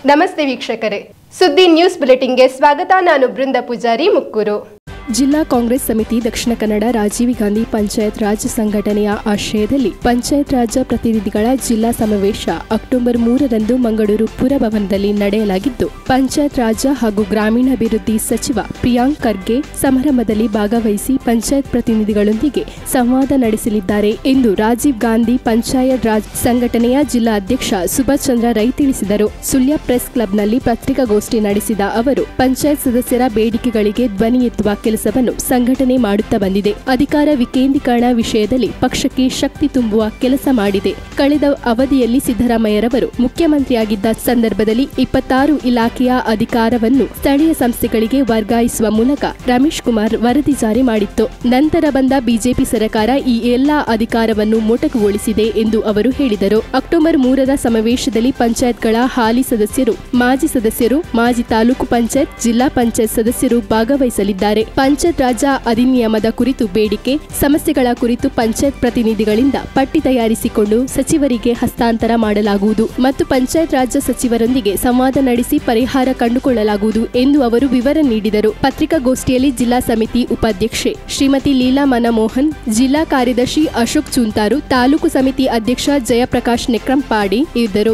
ನಮಸ್ತೆ ವೀಕ್ಷಕರೇ ಸುದ್ದಿ ನ್ಯೂಸ್ ಬುಲೆಟಿನ್ಗೆ ಸ್ವಾಗತ ನಾನು ಬೃಂದ ಪೂಜಾರಿ ಮುಕ್ಕೂರು ಜಿಲ್ಲಾ ಕಾಂಗ್ರೆಸ್ ಸಮಿತಿ ದಕ್ಷಿಣ ಕನ್ನಡ ರಾಜೀವ್ ಗಾಂಧಿ ಪಂಚಾಯತ್ ರಾಜ್ ಸಂಘಟನೆಯ ಆಶ್ರಯದಲ್ಲಿ ಪಂಚಾಯತ್ ರಾಜ್ ಪ್ರತಿನಿಧಿಗಳ ಜಿಲ್ಲಾ ಸಮಾವೇಶ ಅಕ್ಟೋಬರ್ ಮೂರರಂದು ಮಂಗಳೂರು ಪುರಭವನದಲ್ಲಿ ನಡೆಯಲಾಗಿದ್ದು ಪಂಚಾಯತ್ ರಾಜ್ ಹಾಗೂ ಗ್ರಾಮೀಣಾಭಿವೃದ್ಧಿ ಸಚಿವ ಪ್ರಿಯಾಂಕ್ ಖರ್ಗೆ ಸಮಾರಂಭದಲ್ಲಿ ಭಾಗವಹಿಸಿ ಪಂಚಾಯತ್ ಪ್ರತಿನಿಧಿಗಳೊಂದಿಗೆ ಸಂವಾದ ನಡೆಸಲಿದ್ದಾರೆ ಎಂದು ರಾಜೀವ್ ಗಾಂಧಿ ಪಂಚಾಯತ್ ರಾಜ್ ಸಂಘಟನೆಯ ಜಿಲ್ಲಾ ಅಧ್ಯಕ್ಷ ಸುಭಾಷ್ ಚಂದ್ರ ರೈ ತಿಳಿಸಿದರು ಸುಳ್ಯ ಪ್ರೆಸ್ ಕ್ಲಬ್ನಲ್ಲಿ ಪತ್ರಿಕಾಗೋಷ್ಠಿ ನಡೆಸಿದ ಅವರು ಪಂಚಾಯತ್ ಸದಸ್ಯರ ಬೇಡಿಕೆಗಳಿಗೆ ಧ್ವನಿ ಎತ್ತುವ ಕೆಲಸವನ್ನು ಸಂಘಟನೆ ಮಾಡುತ್ತಾ ಬಂದಿದೆ ಅಧಿಕಾರ ವಿಕೇಂದ್ರೀಕರಣ ವಿಷಯದಲ್ಲಿ ಪಕ್ಷಕ್ಕೆ ಶಕ್ತಿ ತುಂಬುವ ಕೆಲಸ ಮಾಡಿದೆ ಕಳೆದ ಅವಧಿಯಲ್ಲಿ ಸಿದ್ದರಾಮಯ್ಯರವರು ಮುಖ್ಯಮಂತ್ರಿಯಾಗಿದ್ದ ಸಂದರ್ಭದಲ್ಲಿ ಇಪ್ಪತ್ತಾರು ಇಲಾಖೆಯ ಅಧಿಕಾರವನ್ನು ಸ್ಥಳೀಯ ಸಂಸ್ಥೆಗಳಿಗೆ ವರ್ಗಾಯಿಸುವ ಮೂಲಕ ರಮೇಶ್ ಕುಮಾರ್ ವರದಿ ಜಾರಿ ಮಾಡಿತ್ತು ನಂತರ ಬಂದ ಬಿಜೆಪಿ ಸರ್ಕಾರ ಈ ಎಲ್ಲಾ ಅಧಿಕಾರವನ್ನು ಮೊಟಕುಗೊಳಿಸಿದೆ ಎಂದು ಅವರು ಹೇಳಿದರು ಅಕ್ಟೋಬರ್ ಮೂರರ ಸಮಾವೇಶದಲ್ಲಿ ಪಂಚಾಯತ್ಗಳ ಹಾಲಿ ಸದಸ್ಯರು ಮಾಜಿ ಸದಸ್ಯರು ಮಾಜಿ ತಾಲೂಕು ಪಂಚಾಯತ್ ಜಿಲ್ಲಾ ಪಂಚಾಯತ್ ಸದಸ್ಯರು ಭಾಗವಹಿಸಲಿದ್ದಾರೆ ಪಂಚಾಯತ್ ರಾಜ ಅಧಿನಿಯಮದ ಕುರಿತು ಬೇಡಿಕೆ ಸಮಸ್ಯೆಗಳ ಕುರಿತು ಪಂಚಾಯತ್ ಪ್ರತಿನಿಧಿಗಳಿಂದ ಪಟ್ಟಿ ತಯಾರಿಸಿಕೊಂಡು ಸಚಿವರಿಗೆ ಹಸ್ತಾಂತರ ಮಾಡಲಾಗುವುದು ಮತ್ತು ಪಂಚಾಯತ್ ರಾಜ್ಯ ಸಚಿವರೊಂದಿಗೆ ಸಂವಾದ ನಡೆಸಿ ಪರಿಹಾರ ಕಂಡುಕೊಳ್ಳಲಾಗುವುದು ಎಂದು ಅವರು ವಿವರ ನೀಡಿದರು ಪತ್ರಿಕಾಗೋಷ್ಠಿಯಲ್ಲಿ ಜಿಲ್ಲಾ ಸಮಿತಿ ಉಪಾಧ್ಯಕ್ಷೆ ಶ್ರೀಮತಿ ಲೀಲಾ ಮನಮೋಹನ್ ಜಿಲ್ಲಾ ಕಾರ್ಯದರ್ಶಿ ಅಶೋಕ್ ಚುಂತಾರು ತಾಲೂಕು ಸಮಿತಿ ಅಧ್ಯಕ್ಷ ಜಯಪ್ರಕಾಶ್ ನೆಕ್ರಂಪಾಡಿ ಇದ್ದರು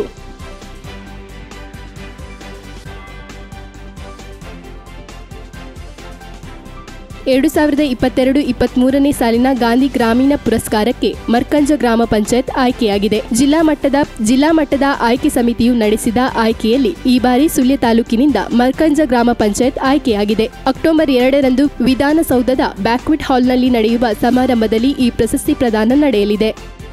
ಎರಡು ಸಾವಿರದ ಇಪ್ಪತ್ತೆರಡು ಇಪ್ಪತ್ಮೂರನೇ ಸಾಲಿನ ಗಾಂಧಿ ಗ್ರಾಮೀಣ ಪುರಸ್ಕಾರಕ್ಕೆ ಮರ್ಕಂಜ ಗ್ರಾಮ ಪಂಚಾಯತ್ ಆಯ್ಕೆಯಾಗಿದೆ ಜಿಲ್ಲಾ ಮಟ್ಟದ ಜಿಲ್ಲಾ ಮಟ್ಟದ ಆಯ್ಕೆ ಸಮಿತಿಯು ನಡೆಸಿದ ಆಯ್ಕೆಯಲ್ಲಿ ಈ ಬಾರಿ ಸುಳ್ಯ ತಾಲೂಕಿನಿಂದ ಮರ್ಕಂಜ ಗ್ರಾಮ ಪಂಚಾಯತ್ ಆಯ್ಕೆಯಾಗಿದೆ ಅಕ್ಟೋಬರ್ ಎರಡರಂದು ವಿಧಾನಸೌಧದ ಬ್ಯಾಕ್ವಿಟ್ ಹಾಲ್ನಲ್ಲಿ ನಡೆಯುವ ಸಮಾರಂಭದಲ್ಲಿ ಈ ಪ್ರಶಸ್ತಿ ಪ್ರದಾನ ನಡೆಯಲಿದೆ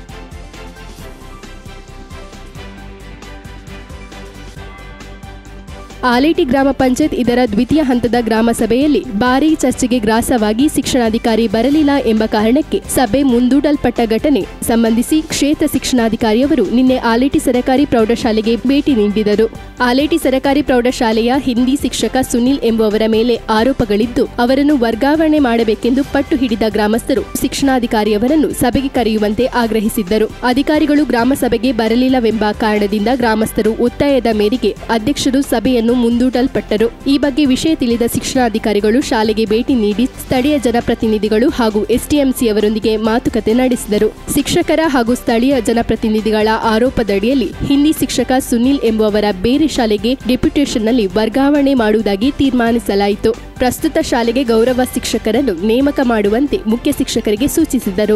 ಆಲೇಟಿ ಗ್ರಾಮ ಪಂಚಾಯತ್ ಇದರ ದ್ವಿತೀಯ ಹಂತದ ಗ್ರಾಮ ಸಭೆಯಲ್ಲಿ ಭಾರೀ ಚರ್ಚೆಗೆ ಗ್ರಾಸವಾಗಿ ಶಿಕ್ಷಣಾಧಿಕಾರಿ ಬರಲಿಲ್ಲ ಎಂಬ ಕಾರಣಕ್ಕೆ ಸಭೆ ಮುಂದೂಡಲ್ಪಟ್ಟ ಘಟನೆ ಸಂಬಂಧಿಸಿ ಕ್ಷೇತ್ರ ಶಿಕ್ಷಣಾಧಿಕಾರಿಯವರು ನಿನ್ನೆ ಆಲೇಟಿ ಸರಕಾರಿ ಪ್ರೌಢಶಾಲೆಗೆ ಭೇಟಿ ನೀಡಿದರು ಆಲೇಟಿ ಸರಕಾರಿ ಪ್ರೌಢಶಾಲೆಯ ಹಿಂದಿ ಶಿಕ್ಷಕ ಸುನಿಲ್ ಎಂಬುವವರ ಮೇಲೆ ಆರೋಪಗಳಿದ್ದು ಅವರನ್ನು ವರ್ಗಾವಣೆ ಮಾಡಬೇಕೆಂದು ಪಟ್ಟು ಹಿಡಿದ ಗ್ರಾಮಸ್ಥರು ಶಿಕ್ಷಣಾಧಿಕಾರಿಯವರನ್ನು ಸಭೆಗೆ ಕರೆಯುವಂತೆ ಆಗ್ರಹಿಸಿದ್ದರು ಅಧಿಕಾರಿಗಳು ಗ್ರಾಮ ಸಭೆಗೆ ಬರಲಿಲ್ಲವೆಂಬ ಕಾರಣದಿಂದ ಗ್ರಾಮಸ್ಥರು ಒತ್ತಾಯದ ಮೇರೆಗೆ ಅಧ್ಯಕ್ಷರು ಸಭೆಯನ್ನು ಮುಂದೂಡಲ್ಪಟ್ಟರು ಈ ಬಗ್ಗೆ ವಿಷಯ ತಿಳಿದ ಶಿಕ್ಷಣಾಧಿಕಾರಿಗಳು ಶಾಲೆಗೆ ಭೇಟಿ ನೀಡಿ ಸ್ಥಳೀಯ ಜನಪ್ರತಿನಿಧಿಗಳು ಹಾಗೂ ಎಸ್ಟಿಎಂಸಿಯವರೊಂದಿಗೆ ಮಾತುಕತೆ ನಡೆಸಿದರು ಶಿಕ್ಷಕರ ಹಾಗೂ ಸ್ಥಳೀಯ ಜನಪ್ರತಿನಿಧಿಗಳ ಆರೋಪದಡಿಯಲ್ಲಿ ಹಿಂದಿ ಶಿಕ್ಷಕ ಸುನಿಲ್ ಎಂಬುವವರ ಬೇರೆ ಶಾಲೆಗೆ ಡೆಪ್ಯುಟೇಷನ್ನಲ್ಲಿ ವರ್ಗಾವಣೆ ಮಾಡುವುದಾಗಿ ತೀರ್ಮಾನಿಸಲಾಯಿತು ಪ್ರಸ್ತುತ ಶಾಲೆಗೆ ಗೌರವ ಶಿಕ್ಷಕರನ್ನು ನೇಮಕ ಮಾಡುವಂತೆ ಮುಖ್ಯ ಶಿಕ್ಷಕರಿಗೆ ಸೂಚಿಸಿದರು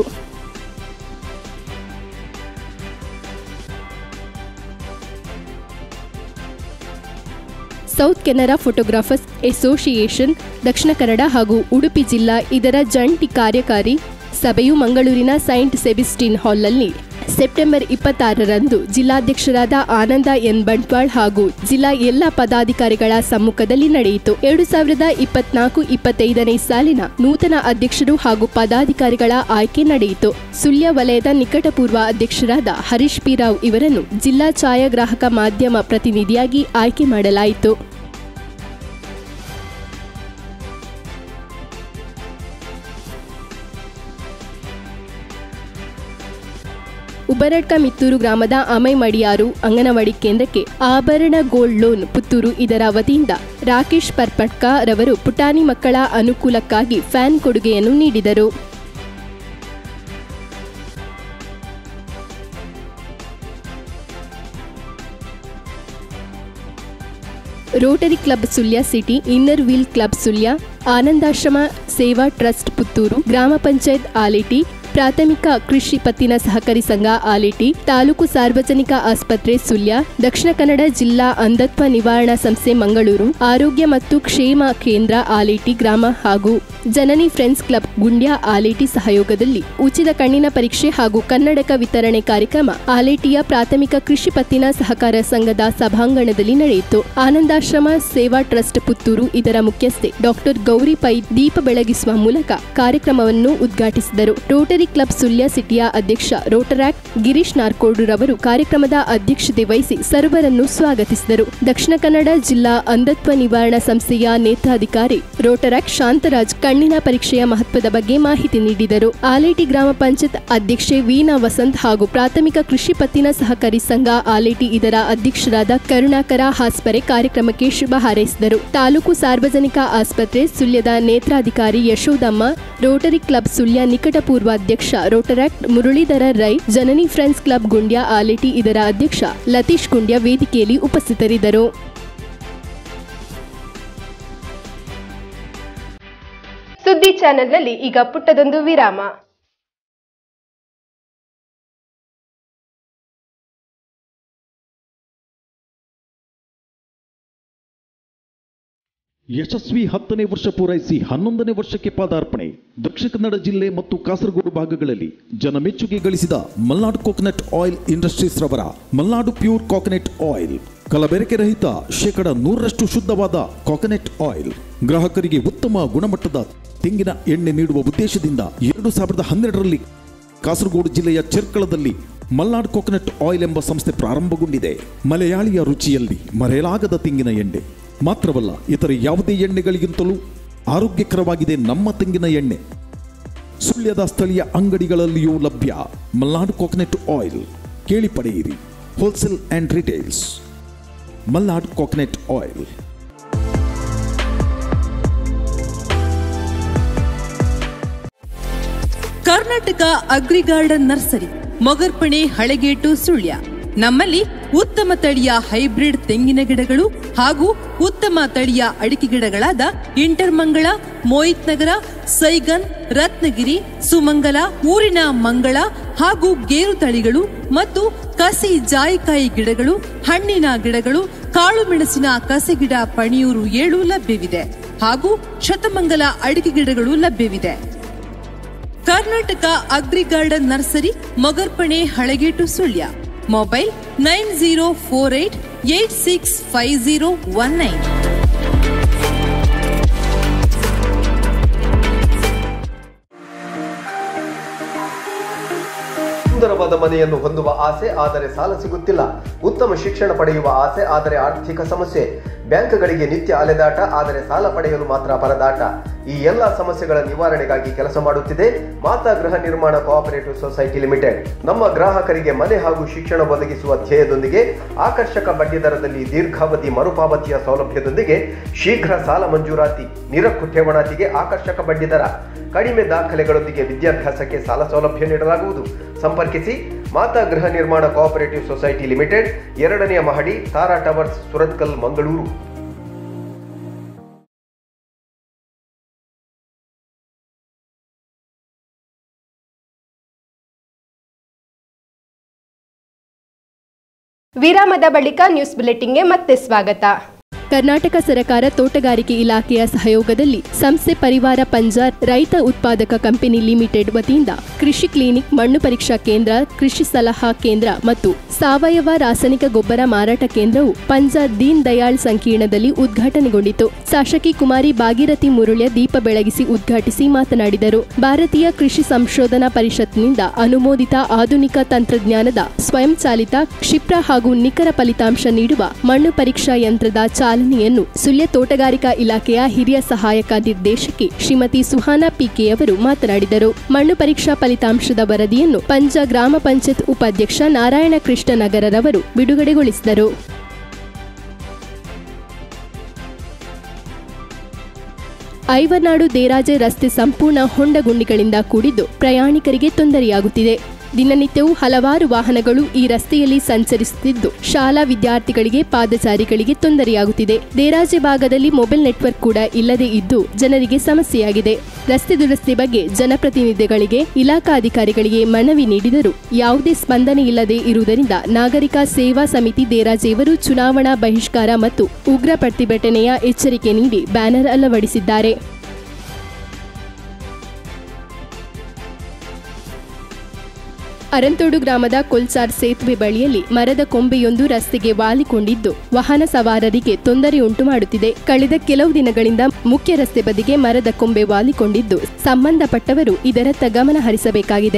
ಸೌತ್ ಕೆನರಾ ಫೋಟೋಗ್ರಾಫರ್ಸ್ ಅಸೋಸಿಯೇಷನ್ ದಕ್ಷಿಣ ಕನ್ನಡ ಹಾಗೂ ಉಡುಪಿ ಜಿಲ್ಲಾ ಇದರ ಜಂಟಿ ಕಾರ್ಯಕಾರಿ ಸಭೆಯು ಮಂಗಳೂರಿನ ಸೈಂಟ್ ಸೆಬಿಸ್ಟಿನ್ ಹಾಲ್ನಲ್ಲಿ ಸೆಪ್ಟೆಂಬರ್ ಇಪ್ಪತ್ತಾರರಂದು ಜಿಲ್ಲಾಧ್ಯಕ್ಷರಾದ ಆನಂದ ಎನ್ ಬಂಟ್ವಾಳ್ ಹಾಗೂ ಜಿಲ್ಲಾ ಎಲ್ಲ ಪದಾಧಿಕಾರಿಗಳ ಸಮ್ಮುಖದಲ್ಲಿ ನಡೆಯಿತು ಎರಡು ಸಾವಿರದ ಇಪ್ಪತ್ನಾಲ್ಕು ಇಪ್ಪತ್ತೈದನೇ ಸಾಲಿನ ನೂತನ ಅಧ್ಯಕ್ಷರು ಹಾಗೂ ಪದಾಧಿಕಾರಿಗಳ ಆಯ್ಕೆ ನಡೆಯಿತು ಸುಳ್ಯ ವಲಯದ ನಿಕಟಪೂರ್ವ ಅಧ್ಯಕ್ಷರಾದ ಹರೀಶ್ ಪಿ ರಾವ್ ಇವರನ್ನು ಜಿಲ್ಲಾ ಛಾಯಾಗ್ರಾಹಕ ಮಾಧ್ಯಮ ಪ್ರತಿನಿಧಿಯಾಗಿ ಆಯ್ಕೆ ಮಾಡಲಾಯಿತು ಉಬರಡ್ಕ ಮಿತ್ತೂರು ಗ್ರಾಮದ ಅಮೈಮಡಿಯಾರು ಅಂಗನವಾಡಿ ಕೇಂದ್ರಕ್ಕೆ ಆಭರಣ ಗೋಲ್ಡ್ ಲೋನ್ ಪುತ್ತೂರು ಇದರ ವತಿಯಿಂದ ರಾಕೇಶ್ ಪರ್ಪಟ್ಕ ರವರು ಪುಟಾಣಿ ಮಕ್ಕಳ ಅನುಕೂಲಕ್ಕಾಗಿ ಫ್ಯಾನ್ ಕೊಡುಗೆಯನ್ನು ನೀಡಿದರು Rotary Club Sullia city Inner Wheel Club Sullia Anandashrama Seva Trust Puttur ಗ್ರಾಮ ಪಂಚಾಯತ್ ಆಲೇಟಿ ಪ್ರಾಥಮಿಕ ಕೃಷಿ ಪತ್ತಿನ ಸಹಕಾರಿ ಸಂಘ ಆಲೇಟಿ ತಾಲೂಕು ಸಾರ್ವಜನಿಕ ಆಸ್ಪತ್ರೆ ಸುಳ್ಯ ದಕ್ಷಿಣ ಕನ್ನಡ ಜಿಲ್ಲಾ ಅಂಧತ್ವ ನಿವಾರಣಾ ಸಂಸ್ಥೆ ಮಂಗಳೂರು ಆರೋಗ್ಯ ಮತ್ತು ಕ್ಷೇಮ ಕೇಂದ್ರ ಆಲೇಟಿ ಗ್ರಾಮ ಹಾಗೂ ಜನನಿ ಫ್ರೆಂಡ್ಸ್ ಕ್ಲಬ್ ಗುಂಡ್ಯ ಆಲೇಟಿ ಸಹಯೋಗದಲ್ಲಿ ಉಚಿತ ಕಣ್ಣಿನ ಪರೀಕ್ಷೆ ಹಾಗೂ ಕನ್ನಡಕ ವಿತರಣೆ ಕಾರ್ಯಕ್ರಮ ಆಲೇಟಿಯ ಪ್ರಾಥಮಿಕ ಕೃಷಿ ಪತ್ತಿನ ಸಹಕಾರ ಸಂಘದ ಸಭಾಂಗಣದಲ್ಲಿ ನಡೆಯಿತು ಆನಂದಾಶ್ರಮ ಸೇವಾ ಟ್ರಸ್ಟ್ ಪುತ್ತೂರು ಇದರ ಮುಖ್ಯಸ್ಥೆ ಡಾಕ್ಟರ್ ಗೌರಿ ಪೈ ದೀಪ ಬೆಳಗಿಸುವ ಮೂಲಕ ಕಾರ್ಯಕ್ರಮವನ್ನು ಉದ್ಘಾಟಿಸಿದರು ರೋಟರಿ ರೋಟರಿ ಕ್ಲಬ್ ಸುಳ್ಯ ಸಿಟಿಯ ಅಧ್ಯಕ್ಷ ರೋಟರಾಕ್ಟ್ ಗಿರೀಶ್ ನಾರ್ಕೋಡುರವರು ಕಾರ್ಯಕ್ರಮದ ಅಧ್ಯಕ್ಷತೆ ವಹಿಸಿ ಸರ್ವರನ್ನು ಸ್ವಾಗತಿಸಿದರು ದಕ್ಷಿಣ ಕನ್ನಡ ಜಿಲ್ಲಾ ಅಂಧತ್ವ ನಿವಾರಣಾ ಸಂಸ್ಥೆಯ ನೇತಾಧಿಕಾರಿ ರೋಟರಾಕ್ಟ್ ಶಾಂತರಾಜ್ ಕಣ್ಣಿನ ಪರೀಕ್ಷೆಯ ಮಹತ್ವದ ಬಗ್ಗೆ ಮಾಹಿತಿ ನೀಡಿದರು ಆಲೇಟಿ ಗ್ರಾಮ ಪಂಚಾಯತ್ ಅಧ್ಯಕ್ಷೆ ವೀಣಾ ವಸಂತ್ ಹಾಗೂ ಪ್ರಾಥಮಿಕ ಕೃಷಿ ಪತ್ತಿನ ಸಹಕಾರಿ ಸಂಘ ಆಲೇಟಿ ಇದರ ಅಧ್ಯಕ್ಷರಾದ ಕರುಣಾಕರ ಹಾಸ್ಪರೆ ಕಾರ್ಯಕ್ರಮಕ್ಕೆ ಶುಭ ಹಾರೈಸಿದರು ತಾಲೂಕು ಸಾರ್ವಜನಿಕ ಆಸ್ಪತ್ರೆ ಸುಳ್ಯದ ನೇತ್ರಾಧಿಕಾರಿ ಯಶೋದಮ್ಮ ರೋಟರಿ ಕ್ಲಬ್ ಸುಳ್ಯ ನಿಕಟಪೂರ್ವ ಅಧ್ಯಕ್ಷ Rotaract Muralidhara Rai Janani Friends Club Gundya Aleti ಇದರ ಅಧ್ಯಕ್ಷ ಲತೀಶ್ ಗುಂಡ್ಯ ವೇದಿಕೆಯಲ್ಲಿ ಉಪಸ್ಥಿತರಿದ್ದರು ಸುದ್ದಿ ಚಾನೆಲ್ನಲ್ಲಿ ಈಗ ಪುಟ್ಟದೊಂದು ವಿರಾಮ ಯಶಸ್ವಿ ಹತ್ತನೇ ವರ್ಷ ಪೂರೈಸಿ ಹನ್ನೊಂದನೇ ವರ್ಷಕ್ಕೆ ಪಾದಾರ್ಪಣೆ ದಕ್ಷಿಣ ಕನ್ನಡ ಜಿಲ್ಲೆ ಮತ್ತು ಕಾಸರಗೋಡು ಭಾಗಗಳಲ್ಲಿ ಜನಮೆಚ್ಚುಗೆ ಗಳಿಸಿದ ಮಲ್ನಾಡು ಕೋಕೋನಟ್ ಆಯಿಲ್ ಇಂಡಸ್ಟ್ರೀಸ್ ರವರ ಮಲ್ನಾಡು ಪ್ಯೂರ್ ಕೋಕೋನಟ್ ಆಯಿಲ್ ಕಲಬೆರಕೆ ರಹಿತ ಶೇಕಡ ನೂರರಷ್ಟು ಶುದ್ಧವಾದ ಕೋಕೋನಟ್ ಆಯಿಲ್ ಗ್ರಾಹಕರಿಗೆ ಉತ್ತಮ ಗುಣಮಟ್ಟದ ತೆಂಗಿನ ಎಣ್ಣೆ ನೀಡುವ ಉದ್ದೇಶದಿಂದ ಎರಡು ಸಾವಿರದ ಹನ್ನೆರಡರಲ್ಲಿ ಕಾಸರಗೋಡು ಜಿಲ್ಲೆಯ ಚೆರ್ಕಳದಲ್ಲಿ ಮಲ್ನಾಡ್ ಕೋಕೋನಟ್ ಆಯಿಲ್ ಎಂಬ ಸಂಸ್ಥೆ ಪ್ರಾರಂಭಗೊಂಡಿದೆ ಮಲಯಾಳಿಯ ರುಚಿಯಲ್ಲಿ ಮರೆಯಲಾಗದ ತೆಂಗಿನ ಎಣ್ಣೆ ಮಾತ್ರವಲ್ಲ ಇತರ ಯಾವುದೇ ಎಣ್ಣೆಗಳಿಗಿಂತಲೂ ಆರೋಗ್ಯಕರವಾಗಿದೆ ನಮ್ಮ ತೆಂಗಿನ ಎಣ್ಣೆ ಸುಳ್ಯದ ಸ್ಥಳೀಯ ಅಂಗಡಿಗಳಲ್ಲಿಯೂ ಲಭ್ಯ ಮಲ್ನಾಡು ಕೋಕೋನಟ್ ಆಯಿಲ್ ಕೇಳಿ ಪಡೆಯಿರಿ wholesale and retails Malnad coconut oil Karnataka Agri Garden nursery Mogarpane Halegate Sullia ನಮ್ಮಲ್ಲಿ ಉತ್ತಮ ತಳಿಯ ಹೈಬ್ರಿಡ್ ತೆಂಗಿನ ಗಿಡಗಳು ಹಾಗೂ ಉತ್ತಮ ತಳಿಯ ಅಡಿಕೆ ಗಿಡಗಳಾದ ಇಂಟರ್ಮಂಗಳ ಮೋಹಿತ್ ನಗರ ಸೈಗನ್ ರತ್ನಗಿರಿ ಸುಮಂಗಲ ಊರಿನ ಮಂಗಳ ಹಾಗೂ ಗೇರು ತಳಿಗಳು ಮತ್ತು ಕಸಿ ಜಾಯಿಕಾಯಿ ಗಿಡಗಳು ಹಣ್ಣಿನ ಗಿಡಗಳು ಕಾಳು ಮೆಣಸಿನ ಕಸಿ ಗಿಡ ಪಣಿಯೂರು ಏಳು ಲಭ್ಯವಿದೆ ಹಾಗೂ ಶತಮಂಗಲ ಅಡಿಕೆ ಗಿಡಗಳು ಲಭ್ಯವಿದೆ Karnataka Agri Garden nursery Mogarpane Halagate Sullia mobile nine zero four eight eight six five zero one nine ಸುಂದರವಾದ ಮನೆಯನ್ನು ಹೊಂದುವ ಆಸೆ ಆದರೆ ಸಾಲ ಸಿಗುತ್ತಿಲ್ಲ ಉತ್ತಮ ಶಿಕ್ಷಣ ಪಡೆಯುವ ಆಸೆ ಆದರೆ ಆರ್ಥಿಕ ಸಮಸ್ಯೆ ಬ್ಯಾಂಕ್ಗಳಿಗೆ ನಿತ್ಯ ಅಲೆದಾಟ ಆದರೆ ಸಾಲ ಪಡೆಯಲು ಮಾತ್ರ ಪರದಾಟ ಈ ಎಲ್ಲ ಸಮಸ್ಯೆಗಳ ನಿವಾರಣೆಗಾಗಿ ಕೆಲಸ ಮಾಡುತ್ತಿದೆ ಮಾತಾ ಗೃಹ ನಿರ್ಮಾಣ ಕೋಆಪರೇಟಿವ್ ಸೊಸೈಟಿ ಲಿಮಿಟೆಡ್ ನಮ್ಮ ಗ್ರಾಹಕರಿಗೆ ಮನೆ ಹಾಗೂ ಶಿಕ್ಷಣ ಒದಗಿಸುವ ಧ್ಯೇಯದೊಂದಿಗೆ ಆಕರ್ಷಕ ಬಡ್ಡಿ ದರದಲ್ಲಿ ದೀರ್ಘಾವಧಿ ಮರುಪಾವತಿಯ ಸೌಲಭ್ಯದೊಂದಿಗೆ ಶೀಘ್ರ ಸಾಲ ಮಂಜೂರಾತಿ ನಿರಕ್ಕು ಠೇವಣಾತಿಗೆ ಆಕರ್ಷಕ ಬಡ್ಡಿ ದರ ಕಡಿಮೆ ದಾಖಲೆಗಳೊಂದಿಗೆ ವಿದ್ಯಾಭ್ಯಾಸಕ್ಕೆ ಸಾಲ ಸೌಲಭ್ಯ ನೀಡಲಾಗುವುದು ಸಂಪರ್ಕಿಸಿ ಮಾತಾ ಗೃಹ ನಿರ್ಮಾಣ ಕೋಆಪರೇಟಿವ್ ಸೊಸೈಟಿ ಲಿಮಿಟೆಡ್ ಎರಡನೆಯ ಮಹಡಿ ತಾರಾ ಟವರ್ಸ್ ಸುರತ್ಕಲ್ ಮಂಗಳೂರು ವಿರಾಮದ ಬಳಿಕ ನ್ಯೂಸ್ ಬುಲೆಟಿನ್ಗೆ ಮತ್ತೆ ಸ್ವಾಗತ ಕರ್ನಾಟಕ ಸರ್ಕಾರ ತೋಟಗಾರಿಕೆ ಇಲಾಖೆಯ ಸಹಯೋಗದಲ್ಲಿ ಸಂಸ್ಥೆ ಪರಿವಾರ ಪಂಜಾರ್ ರೈತ ಉತ್ಪಾದಕ ಕಂಪನಿ ಲಿಮಿಟೆಡ್ ವತಿಯಿಂದ ಕೃಷಿ ಕ್ಲಿನಿಕ್ ಮಣ್ಣು ಪರೀಕ್ಷಾ ಕೇಂದ್ರ ಕೃಷಿ ಸಲಹಾ ಕೇಂದ್ರ ಮತ್ತು ಸಾವಯವ ರಾಸಾಯನಿಕ ಗೊಬ್ಬರ ಮಾರಾಟ ಕೇಂದ್ರವು ಪಂಜಾರ್ ದೀನ್ ದಯಾಳ್ ಸಂಕೀರ್ಣದಲ್ಲಿ ಉದ್ಘಾಟನೆಗೊಂಡಿತು ಶಾಸಕಿ ಕುಮಾರಿ ಭಾಗೀರಥಿ ಮುರುಳ್ಯ ದೀಪ ಬೆಳಗಿಸಿ ಉದ್ಘಾಟಿಸಿ ಮಾತನಾಡಿದರು ಭಾರತೀಯ ಕೃಷಿ ಸಂಶೋಧನಾ ಪರಿಷತ್ನಿಂದ ಅನುಮೋದಿತ ಆಧುನಿಕ ತಂತ್ರಜ್ಞಾನದ ಸ್ವಯಂಚಾಲಿತ ಕ್ಷಿಪ್ರ ಹಾಗೂ ನಿಖರ ಫಲಿತಾಂಶ ನೀಡುವ ಮಣ್ಣು ಪರೀಕ್ಷಾ ಯಂತ್ರದ ಚಾಲನೆಯನ್ನು ಸುಳ್ಯ ತೋಟಗಾರಿಕಾ ಇಲಾಖೆಯ ಹಿರಿಯ ಸಹಾಯಕ ನಿರ್ದೇಶಕಿ ಶ್ರೀಮತಿ ಸುಹಾನಾ ಪಿಕೆ ಅವರು ಮಾತನಾಡಿದರು ಮಣ್ಣು ಪರೀಕ್ಷಾ ಫಲಿತಾಂಶದ ವರದಿಯನ್ನು ಪಂಜ ಗ್ರಾಮ ಪಂಚಾಯತ್ ಉಪಾಧ್ಯಕ್ಷ ನಾರಾಯಣ ಕೃಷ್ಣ ನಗರರವರು ಬಿಡುಗಡೆಗೊಳಿಸಿದರು ಐವರ್ನಾಡು ದೇರಾಜೆ ರಸ್ತೆ ಸಂಪೂರ್ಣ ಹೊಂಡಗುಂಡಿಗಳಿಂದ ಕೂಡಿದ್ದು ಪ್ರಯಾಣಿಕರಿಗೆ ತೊಂದರೆಯಾಗುತ್ತಿದೆ ದಿನನಿತ್ಯವೂ ಹಲವಾರು ವಾಹನಗಳು ಈ ರಸ್ತೆಯಲ್ಲಿ ಸಂಚರಿಸುತ್ತಿದ್ದು ಶಾಲಾ ವಿದ್ಯಾರ್ಥಿಗಳಿಗೆ ಪಾದಚಾರಿಗಳಿಗೆ ತೊಂದರೆಯಾಗುತ್ತಿದೆ ದೇರಾಜೆ ಭಾಗದಲ್ಲಿ ಮೊಬೈಲ್ ನೆಟ್ವರ್ಕ್ ಕೂಡ ಇಲ್ಲದೆ ಇದ್ದು ಜನರಿಗೆ ಸಮಸ್ಯೆಯಾಗಿದೆ ರಸ್ತೆ ದುರಸ್ತಿ ಬಗ್ಗೆ ಜನಪ್ರತಿನಿಧಿಗಳಿಗೆ ಇಲಾಖಾಧಿಕಾರಿಗಳಿಗೆ ಮನವಿ ನೀಡಿದರೂ ಯಾವುದೇ ಸ್ಪಂದನೆ ಇಲ್ಲದೆ ಇರುವುದರಿಂದ ನಾಗರಿಕ ಸೇವಾ ಸಮಿತಿ ದೇರಾಜೆಯವರು ಚುನಾವಣಾ ಬಹಿಷ್ಕಾರ ಮತ್ತು ಉಗ್ರ ಪ್ರತಿಭಟನೆಯ ಎಚ್ಚರಿಕೆ ನೀಡಿ ಬ್ಯಾನರ್ ಅಳವಡಿಸಿದ್ದಾರೆ ಅರಂತೋಡು ಗ್ರಾಮದ ಕೊಲ್ಸಾರ್ ಸೇತುವೆ ಬಳಿಯಲ್ಲಿ ಮರದ ಕೊಂಬೆಯೊಂದು ರಸ್ತೆಗೆ ವಾಲಿಕೊಂಡಿದ್ದು ವಾಹನ ಸವಾರರಿಗೆ ತೊಂದರೆ ಉಂಟು ಮಾಡುತ್ತಿದೆ ಕಳೆದ ಕೆಲವು ದಿನಗಳಿಂದ ಮುಖ್ಯ ರಸ್ತೆ ಬದಿಗೆ ಮರದ ಕೊಂಬೆ ವಾಲಿಕೊಂಡಿದ್ದು ಸಂಬಂಧಪಟ್ಟವರು ಇದರತ್ತ ಗಮನ ಹರಿಸಬೇಕಾಗಿದೆ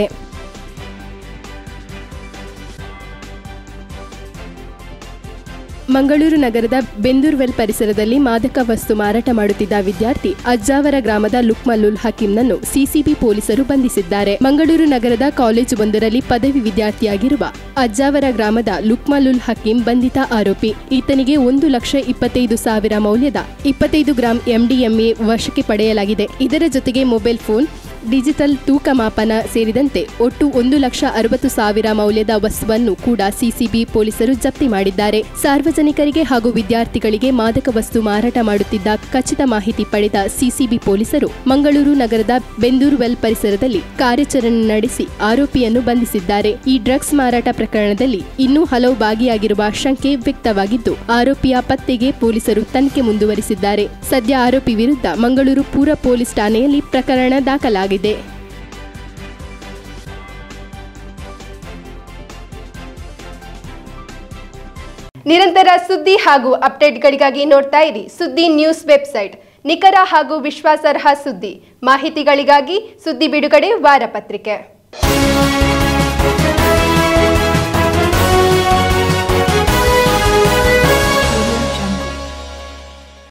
ಮಂಗಳೂರು ನಗರದ ಬೆಂದೂರ್ವೆಲ್ ಪರಿಸರದಲ್ಲಿ ಮಾದಕ ವಸ್ತು ಮಾರಾಟ ಮಾಡುತ್ತಿದ್ದ ವಿದ್ಯಾರ್ಥಿ ಅಜ್ಜಾವರ ಗ್ರಾಮದ ಲುಕ್ಮಲ್ಲುಲ್ ಹಕೀಂನನ್ನು ಸಿಸಿಬಿ ಪೊಲೀಸರು ಬಂಧಿಸಿದ್ದಾರೆ ಮಂಗಳೂರು ನಗರದ ಕಾಲೇಜು ಒಂದರಲ್ಲಿ ಪದವಿ ವಿದ್ಯಾರ್ಥಿಯಾಗಿರುವ ಅಜ್ಜಾವರ ಗ್ರಾಮದ ಲುಕ್ಮಲ್ಲುಲ್ ಹಕೀಂ ಬಂಧಿತ ಆರೋಪಿ ಈತನಿಗೆ ಒಂದು ಲಕ್ಷ ಇಪ್ಪತ್ತೈದು ಸಾವಿರ ಮೌಲ್ಯದ ಇಪ್ಪತ್ತೈದು ಗ್ರಾಂ ಎಂಡಿಎಂಎ ವಶಕ್ಕೆ ಪಡೆಯಲಾಗಿದೆ ಇದರ ಜೊತೆಗೆ ಮೊಬೈಲ್ ಫೋನ್ ಡಿಜಿಟಲ್ ತೂಕ ಮಾಪನ ಸೇರಿದಂತೆ ಒಟ್ಟು ಒಂದು ಲಕ್ಷ ಅರವತ್ತು ಸಾವಿರ ಮೌಲ್ಯದ ವಸ್ತುವನ್ನು ಕೂಡ ಸಿಸಿಬಿ ಪೊಲೀಸರು ಜಪ್ತಿ ಮಾಡಿದ್ದಾರೆ ಸಾರ್ವಜನಿಕರಿಗೆ ಹಾಗೂ ವಿದ್ಯಾರ್ಥಿಗಳಿಗೆ ಮಾದಕ ವಸ್ತು ಮಾರಾಟ ಮಾಡುತ್ತಿದ್ದ ಖಚಿತ ಮಾಹಿತಿ ಪಡೆದ ಸಿಸಿಬಿ ಪೊಲೀಸರು ಮಂಗಳೂರು ನಗರದ ಬೆಂದೂರುವೆಲ್ ಪರಿಸರದಲ್ಲಿ ಕಾರ್ಯಾಚರಣೆ ನಡೆಸಿ ಆರೋಪಿಯನ್ನು ಬಂಧಿಸಿದ್ದಾರೆ ಈ ಡ್ರಗ್ಸ್ ಮಾರಾಟ ಪ್ರಕರಣದಲ್ಲಿ ಇನ್ನೂ ಹಲವು ಭಾಗಿಯಾಗಿರುವ ಶಂಕೆ ವ್ಯಕ್ತವಾಗಿದ್ದು ಆರೋಪಿಯ ಪತ್ತೆಗೆ ಪೊಲೀಸರು ತನಿಖೆ ಮುಂದುವರಿಸಿದ್ದಾರೆ ಸದ್ಯ ಆರೋಪಿ ವಿರುದ್ಧ ಮಂಗಳೂರು ಪೂರ ಪೊಲೀಸ್ ಠಾಣೆಯಲ್ಲಿ ಪ್ರಕರಣ ದಾಖಲಾಗಿದೆ ನಿರಂತರ ಸುದ್ದಿ ಹಾಗೂ ಅಪ್ಡೇಟ್ಗಳಿಗಾಗಿ ನೋಡ್ತಾ ಇರಿ ಸುದ್ದಿ ನ್ಯೂಸ್ ವೆಬ್ಸೈಟ್ ನಿಖರ ಹಾಗೂ ವಿಶ್ವಾಸಾರ್ಹ ಸುದ್ದಿ ಮಾಹಿತಿಗಳಿಗಾಗಿ ಸುದ್ದಿ ಬಿಡುಗಡೆ ವಾರಪತ್ರಿಕೆ